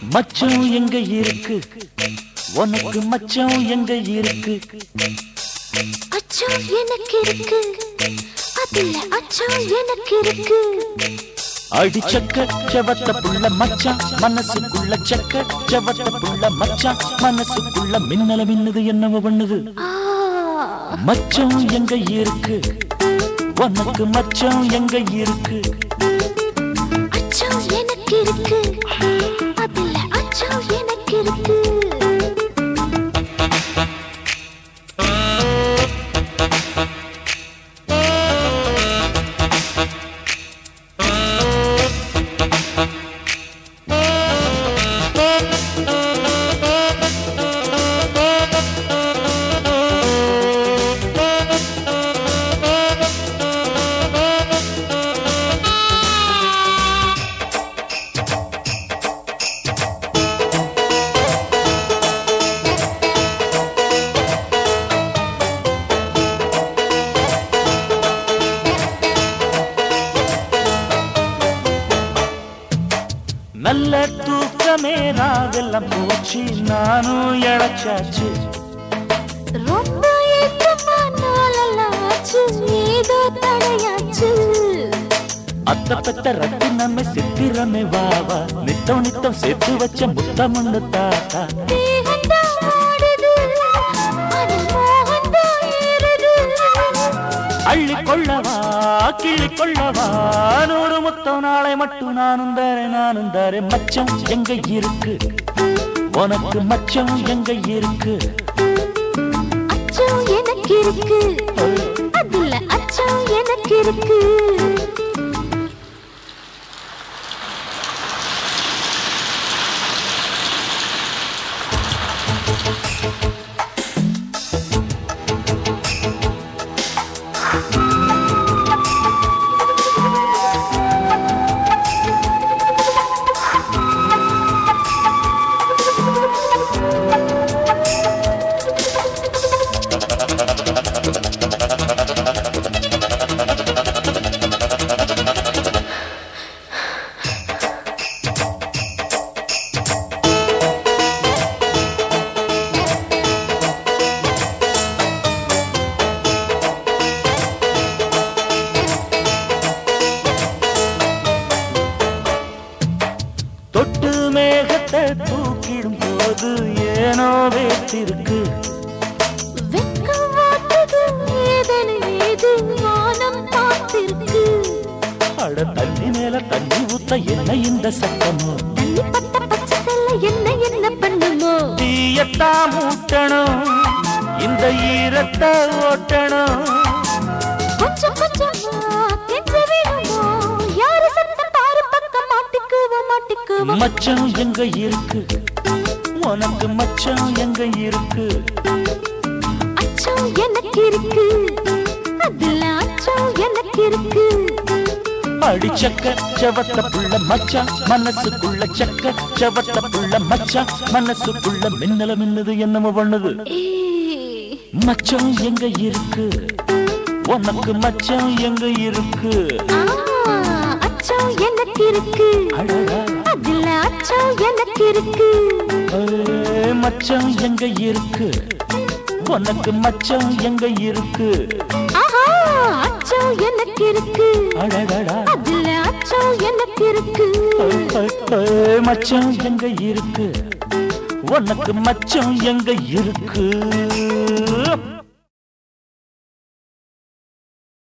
மச்சம் எங்க இருக்கு உனக்கு மச்சம் எங்க இருக்கு அச்சம் எனக்கு இருக்கு அதுல அச்சம் எனக்கு இருக்கு அடிச்சக்க செவத்த புள்ள மச்சான் மனசுக்குள்ள சக்க செவத்த புள்ள மச்சான் மனசுக்குள்ள மின்னல மின்னுது என்னவோ பண்ணுது ஆ, மச்சம் எங்க இருக்கு உனக்கு மச்சம் எங்க இருக்கு அச்சம் எனக்கு இருக்கு அதுல அச்சம் எனக்கு இருக்கு நல்ல தூக்கமே ராவெல்லாம் போச்சு நானும் இழைச்சாச்சு ரொம்ப ஏக்கமா நாளெல்லாம் ஆச்சு ஏதோ தடையாச்சு அத்த பெத்த ரத்து நம்ம சித்திரமே வாவா நித்தம் நித்தம் சேர்த்து வச்ச முத்தமுன்னு தாத்தா தேகந்தான் ஆடுது அது மோகந்தான் ஏறுது அள்ளி கொள்ளவா கிள்ளி கொள்ளவா நூறு முத்தம் நாளை மட்டும் நானும் தாரேன் நானும் தாரேன் மச்சம் எங்க இருக்கு உனக்கு மச்சம் எங்க இருக்கு அச்சம் எனக்கு இருக்கு அதுல அச்சம் எனக்கு இருக்கு தொட்டு மேகத்தை தூக்கிடும் போது ஏனோ வேத்திருக்கு வெட்கம் வாட்டுது வேதனை ஏது வானம் பார்த்திருக்கு அட தண்ணி மேல தண்ணி ஊத்த என்ன இந்த சத்தமோ தண்ணி பட்ட பச்சை செல்ல என்ன என்ன பண்ணுமோ தீயத்தா மூட்டணும் இந்த ஈரத்தை ஓட்டணும் கொஞ்சம் கொஞ்சமா கெஞ்ச வேணுமோ யாரு சத்தம் பாரு பக்கம் மாட்டிக்குவோம் மாட்டிக்குவோம் மச்சம் எங்க இருக்கு உனக்கு மச்சம் எங்க இருக்கு அச்சம் எனக்கு இருக்கு அதுல அச்சம் எனக்கு இருக்கு அடிச்சக்க செவத்த புள்ள மச்சான் மனசுக்குள்ள சக்க செவத்த புள்ள மச்சான் மனசுக்குள்ள மின்னல மின்னுது என்னமோ பண்ணுது ஏய், மச்சம் எங்க இருக்கு உனக்கு மச்சம் எங்க இருக்கு ஆ, அச்சம் எனக்கு இருக்கு அடடா அதுல அச்சம் எனக்கு இருக்கு ஏ, மச்சம் எங்க இருக்கு உனக்கு மச்சம் எங்க இருக்கு ஆஹா அச்சம் எனக்கு இருக்கு அடடடா அதுல அச்சம் எனக்கு இருக்கு ஏ, ஏ, மச்சம் எங்க இருக்கு உனக்கு மச்சம் எங்க இருக்கு